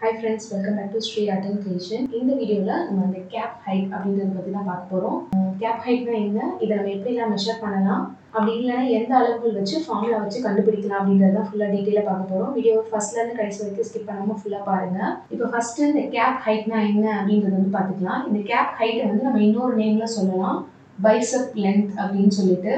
hi friends welcome back to Sri Attan creation இந்த வீடியோவில் நம்ம அந்த கேப் ஹைட் அப்படின்றத பற்றி தான் பார்க்க போகிறோம் கேப் ஹைட்னா என்ன இதை நம்ம எப்படிலாம் மெஷர் பண்ணலாம் அப்படி இல்லைன்னா எந்த அளவுகள் வச்சு ஃபார்முலா வச்சு கண்டுபிடிக்கலாம் அப்படின்றத தான் ஃபுல்லாக டீட்டெயிலாக பார்க்க போகிறோம் வீடியோ ஃபர்ஸ்ட்லேருந்து கடைசி வரைக்கும் ஸ்கிப் பண்ணாமல் ஃபுல்லாக பாருங்கள் இப்போ ஃபஸ்ட்டு இந்த கேப் ஹைட்னா என்ன அப்படின்றது வந்து பார்த்துக்கலாம் இந்த கேப் ஹைட்டை வந்து நம்ம இன்னொரு நேமில் சொல்லலாம் பைசப் லென்த் அப்படின்னு சொல்லிட்டு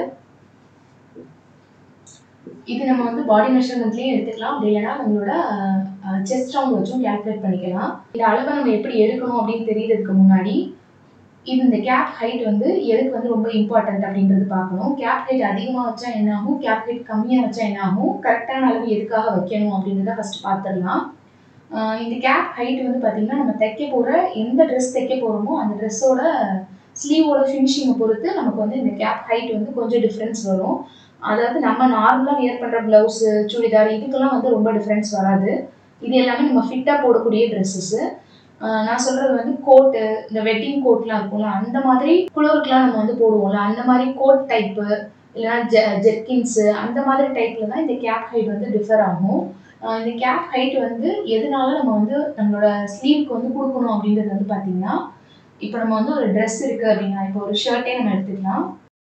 இது நம்ம வந்து பாடி மெஷர்மெண்ட்லேயும் எடுத்துக்கலாம் அப்படி இல்லைன்னா நம்மளோட செஸ்ட் ரவுண்ட் வச்சும் கேல்குலேட் பண்ணிக்கலாம் இந்த அளவை நம்ம எப்படி எடுக்கணும் அப்படின்னு தெரியறதுக்கு முன்னாடி இது இந்த கேப் ஹைட் வந்து எதுக்கு வந்து ரொம்ப இம்பார்ட்டன்ட் அப்படின்றது பார்க்கணும் கேப் ஹைட் அதிகமாக வச்சா என்ன ஆகும் கேப் ஹைட் கம்மியாக வச்சா என்ன ஆகும் கரெக்டான அளவு எதுக்காக வைக்கணும் அப்படின்றத ஃபஸ்ட் பார்த்துடலாம் இந்த கேப் ஹைட் வந்து பார்த்திங்கன்னா நம்ம தைக்க போகிற எந்த ட்ரெஸ் தைக்க போகிறோமோ அந்த ட்ரெஸ்ஸோட ஸ்லீவோட ஃபினிஷிங்கை பொறுத்து நமக்கு வந்து இந்த கேப் ஹைட் வந்து கொஞ்சம் டிஃப்ரென்ஸ் வரும் அதாவது நம்ம நார்மலாக வியர் பண்ணுற ப்ளவுஸு சுடிதார் இதுக்கெல்லாம் வந்து ரொம்ப டிஃப்ரென்ஸ் வராது இது எல்லாமே நம்ம ஃபிட்டாக போடக்கூடிய ட்ரெஸ்ஸஸ்ஸு நான் சொல்கிறது வந்து கோட்டு இந்த வெட்டிங் கோட்லாம் இருக்கும்ல அந்த மாதிரி குளோருக்குலாம் நம்ம வந்து போடுவோம்ல அந்த மாதிரி கோட் டைப்பு இல்லைனா ஜெ ஜெர்கின்ஸு அந்த மாதிரி டைப்பில் தான் இந்த கேப் ஹைட் வந்து டிஃபர் ஆகும் இந்த கேப் ஹைட் வந்து எதனால நம்ம வந்து நம்மளோட ஸ்லீவுக்கு வந்து கொடுக்கணும் அப்படின்றது வந்து பார்த்திங்கன்னா இப்போ நம்ம வந்து ஒரு ட்ரெஸ் இருக்குது அப்படின்னா இப்போ ஒரு ஷர்ட்டே நம்ம எடுத்துக்கலாம்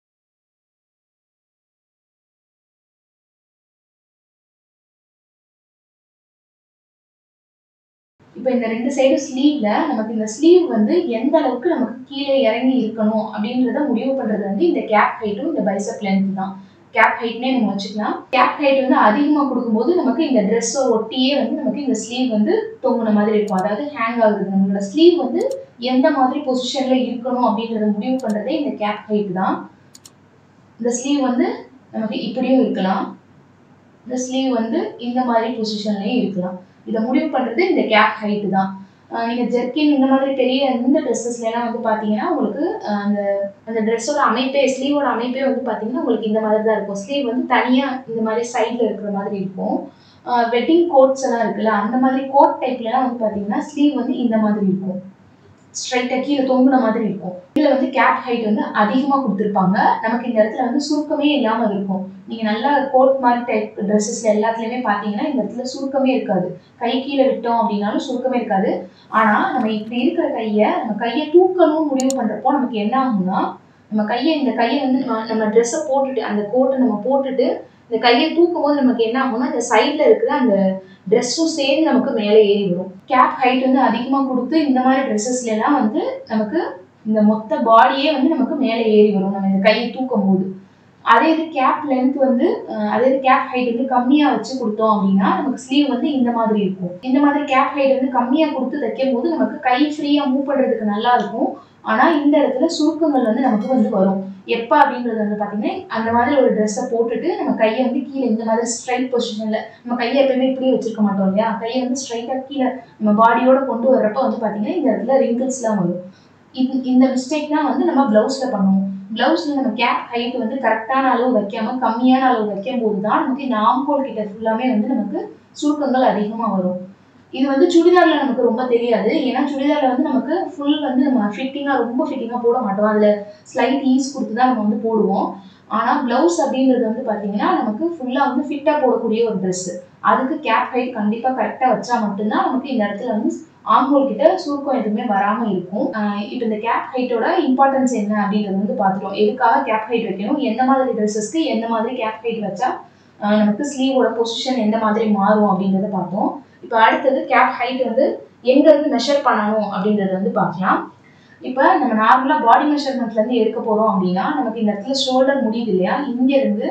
இப்போ இந்த ரெண்டு சைடும் ஸ்லீவில் நமக்கு இந்த ஸ்லீவ் வந்து எந்த அளவுக்கு நமக்கு கீழே இறங்கி இருக்கணும் அப்படின்றத முடிவு பண்ணுறது வந்து இந்த கேப் ஹைட்டும் இந்த பைசப் லென்த் தான் கேப் ஹைட்னே நம்ம வச்சுக்கலாம் கேப் ஹைட் வந்து அதிகமாக கொடுக்கும்போது நமக்கு இந்த ட்ரெஸ்ஸை ஒட்டியே வந்து நமக்கு இந்த ஸ்லீவ் வந்து தொங்குன மாதிரி இருக்கும் அதாவது ஹேங் ஆகுது நம்மளோட ஸ்லீவ் வந்து எந்த மாதிரி பொசிஷனில் இருக்கணும் அப்படின்றத முடிவு பண்ணுறதே இந்த கேப் ஹைட் தான் இந்த ஸ்லீவ் வந்து நமக்கு இப்படியும் இருக்கலாம் இந்த ஸ்லீவ் வந்து இந்த மாதிரி பொசிஷன்லேயும் இருக்கலாம் இதை முடிவு பண்ணுறது இந்த கேப் ஹைட்டு தான் நீங்கள் ஜெர்கின் இந்த மாதிரி பெரிய இந்த ட்ரெஸ்ஸஸ்லாம் வந்து பார்த்தீங்கன்னா உங்களுக்கு அந்த அந்த ட்ரெஸ்ஸோட அமைப்பே ஸ்லீவோட அமைப்பே வந்து பார்த்தீங்கன்னா உங்களுக்கு இந்த மாதிரி தான் இருக்கும் ஸ்லீவ் வந்து தனியாக இந்த மாதிரி சைடில் இருக்கிற மாதிரி இருக்கும் வெட்டிங் கோட்ஸ் எல்லாம் இருக்குல்ல அந்த மாதிரி கோட் டைப்லலாம் வந்து பார்த்தீங்கன்னா ஸ்லீவ் வந்து இந்த மாதிரி இருக்கும் ஸ்ட்ரைட்டாக கீழே தொங்குன மாதிரி இருக்கும் இதில் வந்து கேப் ஹைட் வந்து அதிகமாக கொடுத்துருப்பாங்க நமக்கு இந்த இடத்துல வந்து சுருக்கமே இல்லாமல் இருக்கும் நீங்கள் நல்லா கோட் மாதிரி டைப் ட்ரெஸ்ஸஸில் எல்லாத்துலேயுமே பார்த்தீங்கன்னா இந்த இடத்துல சுருக்கமே இருக்காது கை கீழே விட்டோம் அப்படின்னாலும் சுருக்கமே இருக்காது ஆனால் நம்ம இப்படி இருக்கிற கையை நம்ம கையை தூக்கணும்னு முடிவு பண்ணுறப்போ நமக்கு என்ன ஆகும்னா நம்ம கையை இந்த கையை வந்து நம்ம நம்ம ட்ரெஸ்ஸை போட்டுட்டு அந்த கோட்டை நம்ம போட்டுட்டு இந்த கையை தூக்கும் போது நமக்கு என்ன ஆகும்னா இந்த சைடில் இருக்கிற அந்த ட்ரெஸ்ஸும் சேர்ந்து நமக்கு மேலே ஏறி வரும் கேப் ஹைட் வந்து அதிகமாக கொடுத்து இந்த மாதிரி ட்ரெஸ்ஸஸ்லாம் வந்து நமக்கு இந்த மொத்த பாடியே வந்து நமக்கு மேலே ஏறி வரும் நம்ம இந்த கையை தூக்கும் போது அதே இது கேப் லென்த் வந்து அதே இது கேப் ஹைட் வந்து கம்மியாக வச்சு கொடுத்தோம் அப்படின்னா நமக்கு ஸ்லீவ் வந்து இந்த மாதிரி இருக்கும் இந்த மாதிரி கேப் ஹைட் வந்து கம்மியாக கொடுத்து தைக்கும் போது நமக்கு கை ஃப்ரீயாக மூவ் பண்ணுறதுக்கு நல்லா இருக்கும் ஆனால் இந்த இடத்துல சுருக்கங்கள் வந்து நமக்கு வந்து வரும் எப்போ அப்படின்றது வந்து பார்த்தீங்கன்னா அந்த மாதிரி ஒரு ட்ரெஸ்ஸை போட்டுட்டு நம்ம கையை வந்து கீழே இந்த மாதிரி ஸ்ட்ரைட் பொசிஷனில் நம்ம கையை எப்பயுமே இப்படியே வச்சிருக்க மாட்டோம் இல்லையா கையை வந்து ஸ்ட்ரைட்டாக கீழே நம்ம பாடியோட கொண்டு வர்றப்ப வந்து பார்த்தீங்கன்னா இந்த இடத்துல ரிங்கிள்ஸ்லாம் வரும் இது இந்த மிஸ்டேக் தான் வந்து நம்ம ப்ளவுஸில் பண்ணுவோம் ப்ளவுஸில் நம்ம கேப் ஹைட் வந்து கரெக்டான அளவு வைக்காமல் கம்மியான அளவு வைக்கும் போது தான் நமக்கு இந்த ஆம்கோல் கிட்ட ஃபுல்லாமே வந்து நமக்கு சுருக்கங்கள் அதிகமாக வரும் இது வந்து சுடிதாரில் நமக்கு ரொம்ப தெரியாது ஏன்னா சுடிதாரில் வந்து நமக்கு ஃபுல் வந்து நம்ம ஃபிட்டிங்காக ரொம்ப ஃபிட்டிங்காக போட மாட்டோம் அதில் ஸ்லைட் ஈஸ் கொடுத்து தான் நம்ம வந்து போடுவோம் ஆனால் ப்ளவுஸ் அப்படின்றது வந்து பார்த்தீங்கன்னா நமக்கு ஃபுல்லாக வந்து ஃபிட்டாக போடக்கூடிய ஒரு ட்ரெஸ்ஸு அதுக்கு கேப் ஹைட் கண்டிப்பாக கரெக்டாக வச்சா மட்டும்தான் நமக்கு இந்த இடத்துல வந்து ஆம்ஹோல் கிட்ட சுருக்கம் எதுவுமே வராமல் இருக்கும் இப்போ இந்த கேப் ஹைட்டோட இம்பார்ட்டன்ஸ் என்ன அப்படின்றது வந்து பார்த்துருவோம் எதுக்காக கேப் ஹைட் வைக்கணும் எந்த மாதிரி ட்ரெஸ்ஸஸ்க்கு எந்த மாதிரி கேப் ஹைட் வச்சா நமக்கு ஸ்லீவோட பொசிஷன் எந்த மாதிரி மாறும் அப்படின்றத பார்த்தோம் இப்போ அடுத்தது கேப் ஹைட் வந்து எங்கேருந்து மெஷர் பண்ணணும் அப்படின்றத வந்து பார்க்கலாம் இப்போ நம்ம நார்மலாக பாடி மெஷர்மெண்ட்லேருந்து எடுக்க போகிறோம் அப்படின்னா நமக்கு இந்த இடத்துல ஷோல்டர் முடியுது இல்லையா இங்கேருந்து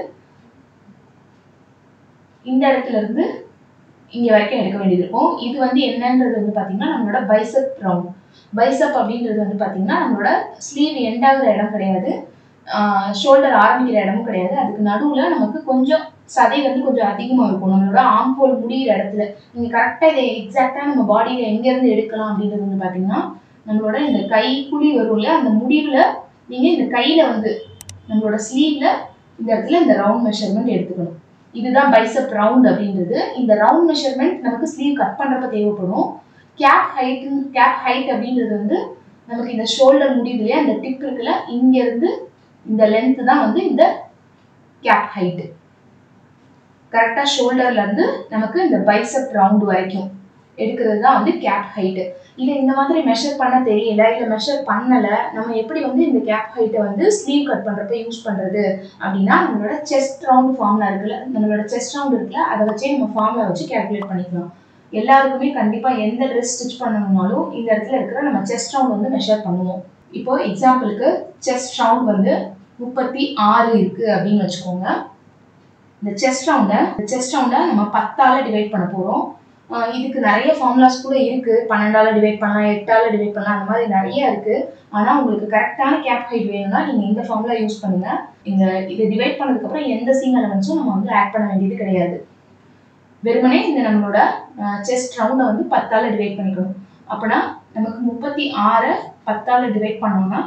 இந்த இடத்துல இருந்து இங்கே வரைக்கும் எடுக்க வேண்டியது இருக்கும் இது வந்து என்னன்றது வந்து பார்த்தீங்கன்னா நம்மளோட பைசப் ரவுண்ட் பைசப் அப்படின்றது வந்து பார்த்தீங்கன்னா நம்மளோட ஸ்லீவ் எண்டாகிற இடம் கிடையாது ஷோல்டர் ஆரம்பிக்கிற இடமும் கிடையாது அதுக்கு நடுவில் நமக்கு கொஞ்சம் சதை வந்து கொஞ்சம் அதிகமாக இருக்கும் நம்மளோட ஆம்போல் முடிகிற இடத்துல நீங்கள் கரெக்டாக இதை எக்ஸாக்டாக நம்ம பாடியில் எங்கேருந்து எடுக்கலாம் அப்படின்றது வந்து பார்த்தீங்கன்னா நம்மளோட இந்த கை குழி வரும்ல அந்த முடிவில் நீங்கள் இந்த கையில் வந்து நம்மளோட ஸ்லீவில் இந்த இடத்துல இந்த ரவுண்ட் மெஷர்மெண்ட் எடுத்துக்கணும் இதுதான் பைசப் ரவுண்ட் அப்படின்றது இந்த ரவுண்ட் மெஷர்மெண்ட் நமக்கு ஸ்லீவ் கட் பண்ணுறப்ப தேவைப்படும் கேப் ஹைட் கேப் ஹைட் அப்படின்றது வந்து நமக்கு இந்த ஷோல்டர் முடியுது இல்லையா இந்த டிப் இருக்குல்ல இங்கேருந்து இந்த லென்த்து தான் வந்து இந்த கேப் ஹைட்டு கரெக்டாக ஷோல்டர்லேருந்து நமக்கு இந்த பைசப் ரவுண்டு வரைக்கும் எடுக்கிறது தான் வந்து கேப் ஹைட்டு இது இந்த மாதிரி மெஷர் பண்ண தெரியல இல்லை மெஷர் பண்ணலை நம்ம எப்படி வந்து இந்த கேப் ஹைட்டை வந்து ஸ்லீவ் கட் பண்ணுறப்ப யூஸ் பண்ணுறது அப்படின்னா நம்மளோட செஸ்ட் ரவுண்ட் ஃபார்மில் இருக்குல்ல நம்மளோட செஸ்ட் ரவுண்ட் இருக்குல்ல அதை வச்சே நம்ம ஃபார்மில் வச்சு கேல்குலேட் பண்ணிக்கலாம் எல்லாருக்குமே கண்டிப்பாக எந்த ட்ரெஸ் ஸ்டிச் பண்ணணும்னாலும் இந்த இடத்துல இருக்கிற நம்ம செஸ்ட் ரவுண்ட் வந்து மெஷர் பண்ணுவோம் இப்போ எக்ஸாம்பிளுக்கு செஸ்ட் ரவுண்ட் வந்து முப்பத்தி ஆறு இருக்குது அப்படின்னு வச்சுக்கோங்க இந்த செஸ்ட் ரவுண்டை செஸ்ட் ரவுண்டை நம்ம பத்தால் டிவைட் பண்ண போகிறோம் இதுக்கு நிறைய ஃபார்முலாஸ் கூட இருக்குது பன்னெண்டால் டிவைட் பண்ணலாம் எட்டால் டிவைட் பண்ணலாம் அந்த மாதிரி நிறைய இருக்குது ஆனால் உங்களுக்கு கரெக்டான கேப் ஹைட் வேணும்னா நீங்கள் இந்த ஃபார்முலா யூஸ் பண்ணுங்கள் இந்த இது டிவைட் பண்ணதுக்கப்புறம் எந்த சிங் எலமெண்ட்ஸும் நம்ம வந்து ஆட் பண்ண வேண்டியது கிடையாது வெறுமனே இந்த நம்மளோட செஸ்ட் ரவுண்டை வந்து பத்தால் டிவைட் பண்ணிக்கணும் அப்போனா நமக்கு முப்பத்தி ஆறை பத்தால் டிவைட் பண்ணோம்னா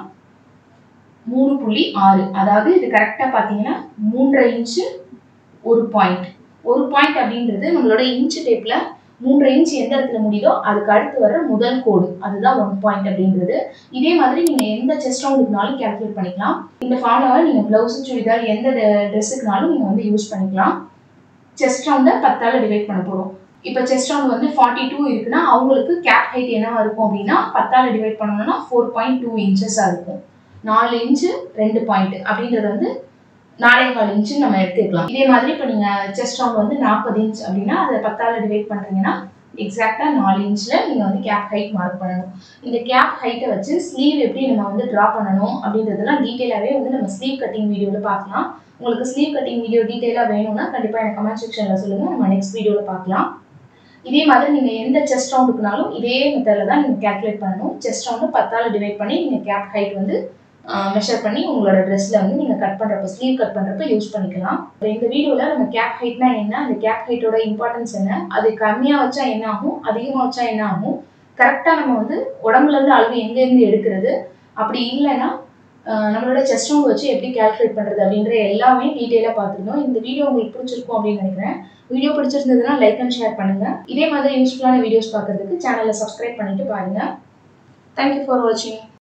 மூணு புள்ளி ஆறு அதாவது இது கரெக்டாக பார்த்தீங்கன்னா மூன்றரை இன்ச்சு ஒரு பாயிண்ட் ஒரு பாயிண்ட் அப்படின்றது நம்மளோட இன்ச்சு டேப்பில் மூன்றரை இன்ச் எந்த இடத்துல முடியுதோ அதுக்கு அடுத்து வர முதல் கோடு அதுதான் ஒன் பாயிண்ட் அப்படின்றது இதே மாதிரி நீங்கள் எந்த செஸ்ட் ரவுண்டுக்குனாலும் கேல்குலேட் பண்ணிக்கலாம் இந்த ஃபார்முலாவை நீங்கள் ப்ளவுஸ் சுடிதார் எந்த ட்ரெஸ்ஸுக்குனாலும் நீங்கள் வந்து யூஸ் பண்ணிக்கலாம் செஸ்ட் ரவுண்டை பத்தால் டிவைட் பண்ண போகிறோம் இப்போ செஸ்ட் ரவுண்ட் வந்து ஃபார்ட்டி டூ இருக்குன்னா அவங்களுக்கு கேப் ஹைட் என்னவா இருக்கும் அப்படின்னா பத்தால் டிவைட் பண்ணணும்னா ஃபோர் பாயிண்ட் டூ இன்ச்சஸாக இருக்கும் நாலு இன்ச்சு ரெண்டு பாயிண்ட் அப்படின்றது வந்து நாலே கால் இன்ச்சு நம்ம எடுத்துக்கலாம் இதே மாதிரி இப்போ நீங்கள் செஸ்ட் ரவுண்ட் வந்து நாற்பது இன்ச் அப்படின்னா அதை பத்தால் டிவைட் பண்ணுறீங்கன்னா எக்ஸாக்டாக நாலு இன்ச்சில் நீங்கள் வந்து கேப் ஹைட் மார்க் பண்ணணும் இந்த கேப் ஹைட்டை வச்சு ஸ்லீவ் எப்படி நம்ம வந்து ட்ரா பண்ணணும் அப்படின்றதெல்லாம் டீட்டெயிலாகவே வந்து நம்ம ஸ்லீவ் கட்டிங் வீடியோவில் பார்க்கலாம் உங்களுக்கு ஸ்லீவ் கட்டிங் வீடியோ டீட்டெயிலாக வேணும்னா கண்டிப்பாக எனக்கு கமெண்ட் செக்ஷனில் சொல்லுங்கள் நம்ம நெக்ஸ்ட் வீடியோவில் பார்க்கலாம் இதே மாதிரி நீங்கள் எந்த செஸ்ட் ரவுண்டுக்குனாலும் இதே மெத்தடில் தான் நீங்கள் கேல்குலேட் பண்ணணும் செஸ்ட் ரவுண்டு பத்தால் டிவைட் பண்ணி நீங்கள் கேப் ஹைட் வந்து மெஷர் பண்ணி உங்களோட ட்ரெஸ்ஸில் வந்து நீங்கள் கட் பண்ணுறப்ப ஸ்லீவ் கட் பண்ணுறப்ப யூஸ் பண்ணிக்கலாம் இந்த வீடியோவில் நம்ம கேப் ஹைட்னா என்ன அந்த கேப் ஹைட்டோட இம்பார்ட்டன்ஸ் என்ன அது கம்மியாக வச்சா என்ன ஆகும் அதிகமாக வச்சா என்ன ஆகும் கரெக்டாக நம்ம வந்து உடம்புலேருந்து அளவு எங்கேருந்து எடுக்கிறது அப்படி இல்லைன்னா நம்மளோட செஸ்ட் ரவுண்ட் வச்சு எப்படி கேல்குலேட் பண்ணுறது அப்படின்ற எல்லாமே டீட்டெயிலாக பார்த்துருந்தோம் இந்த வீடியோ உங்களுக்கு பிடிச்சிருக்கும் அப்படின்னு நினைக்கிறேன் வீடியோ பிடிச்சிருந்ததுன்னா லைக் அண்ட் ஷேர் பண்ணுங்கள் இதே மாதிரி யூஸ்ஃபுல்லான வீடியோஸ் பார்க்குறதுக்கு சேனலை சப்ஸ்கிரைப் பண்ணிட்டு பாருங்கள் தேங்க்யூ ஃபார் வாட்சிங்